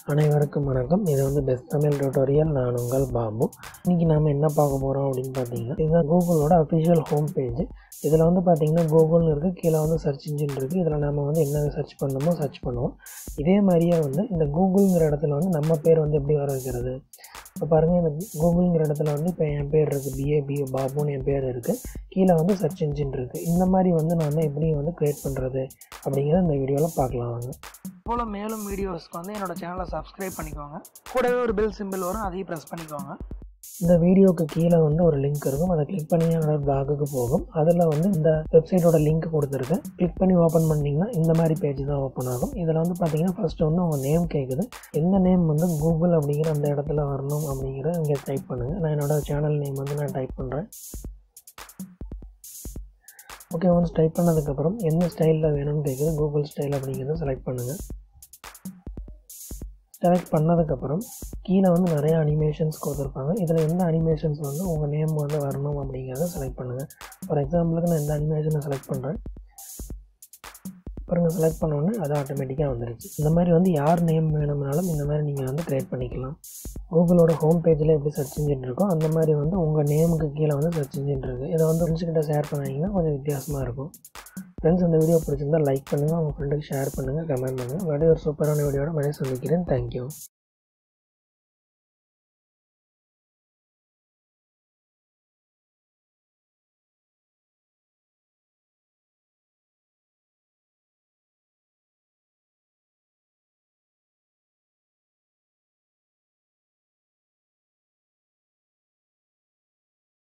அனைவருக்கும் வணக்கம் இது வந்து பெஸ்ட் தமிழ் டியூட்டோரியல் நான் உங்கள் பாபு இன்றைக்கி நாம் என்ன பார்க்க போகிறோம் அப்படின்னு பார்த்தீங்கன்னா இதுதான் கூகுளோட அஃபிஷியல் ஹோம் பேஜ் இதில் வந்து பார்த்தீங்கன்னா கூகுள்னு இருக்குது கீழே வந்து சர்ச் இன்ஜின் இருக்குது இதில் நம்ம வந்து என்ன சர்ச் பண்ணணுமோ சர்ச் பண்ணுவோம் இதே மாதிரியே வந்து இந்த கூகுள்ங்கிற இடத்துல வந்து நம்ம பேர் வந்து எப்படி வர வைக்கிறது இப்போ பாருங்கள் இந்த கூகுள்ங்கிற இடத்துல வந்து இப்போ என் பேர் இருக்குது பிஏ பி பாபுன்னு என் பேர் இருக்குது கீழே வந்து சர்ச் இன்ஜின் இருக்குது இந்த மாதிரி வந்து நான் எப்படி வந்து க்ரியேட் பண்ணுறது அப்படிங்கிறத இந்த வீடியோவில் பார்க்கலாம் வாங்க போல் மேலும் வீடியோஸ்க்கு வந்து என்னோட சேனலை சப்ஸ்கிரைப் பண்ணிக்கோங்க கூடவே ஒரு பெல் சிம்பிள் வரும் அதையும் ப்ரெஸ் பண்ணிக்கோங்க இந்த வீடியோக்கு கீழே வந்து ஒரு லிங்க் இருக்கும் அதை கிளிக் பண்ணி என்னோட பிளாகுக்கு போகும் அதில் வந்து இந்த வெப்சைட்டோட லிங்க் கொடுத்துருக்கேன் கிளிக் பண்ணி ஓப்பன் பண்ணிங்கன்னா இந்த மாதிரி பேஜ் தான் ஓப்பன் ஆகும் இதில் வந்து பார்த்தீங்கன்னா ஃபஸ்ட்டு வந்து உங்கள் நேம் கேட்குது எந்த நேம் வந்து கூகுள் அப்படிங்கிற அந்த இடத்துல வரணும் அப்படிங்கிற இங்கே டைப் பண்ணுங்கள் நான் என்னோட சேனல் நேம் வந்து நான் டைப் பண்ணுறேன் ஓகே ஒன்ஸ் டைப் பண்ணதுக்கப்புறம் என்ன ஸ்டைலில் வேணும்னு கேட்குது கூகுள் ஸ்டைல் அப்படிங்கிறத செலக்ட் பண்ணுங்கள் செலக்ட் பண்ணதுக்கப்புறம் கீழே வந்து நிறைய அனிமேஷன்ஸ் கொடுத்துருப்பாங்க இதில் எந்த அனிமேஷன்ஸ் வந்து உங்கள் நேம் வந்து வரணும் அப்படிங்கிறத செலக்ட் பண்ணுங்கள் ஃபார் எக்ஸாம்பிளுக்கு நான் இந்த அனிமேஷனை செலக்ட் பண்ணுறேன் பாருங்கள் செலக்ட் பண்ணோன்னே அது ஆட்டோமேட்டிக்காக வந்துருச்சு இந்த மாதிரி வந்து யார் நேம் வேணும்னாலும் இந்த மாதிரி நீங்கள் வந்து க்ரியேட் பண்ணிக்கலாம் கூகுளோட ஹோம் பேஜில் எப்படி சர்ச் இன்ஜின் இருக்கோ அந்த மாதிரி வந்து உங்கள் நேமுக்கு கீழே வந்து சர்ச் இன்ஜின் இருக்குது இதை வந்து ஃப்ரெண்ட்ஸ்கிட்ட ஷேர் பண்ணிங்கன்னா கொஞ்சம் வித்தியாசமாக இருக்கும் ஃப்ரெண்ட்ஸ் இந்த வீடியோ பிடிச்சிருந்தால் லைக் பண்ணுங்கள் உங்கள் ஃப்ரெண்டுக்கு ஷேர் பண்ணுங்கள் கமெண்ட் பண்ணுங்கள் மறுபடியும் ஒரு சூப்பரான வீடியோட மறுபடியும் சந்திக்கிறேன் தேங்க்யூ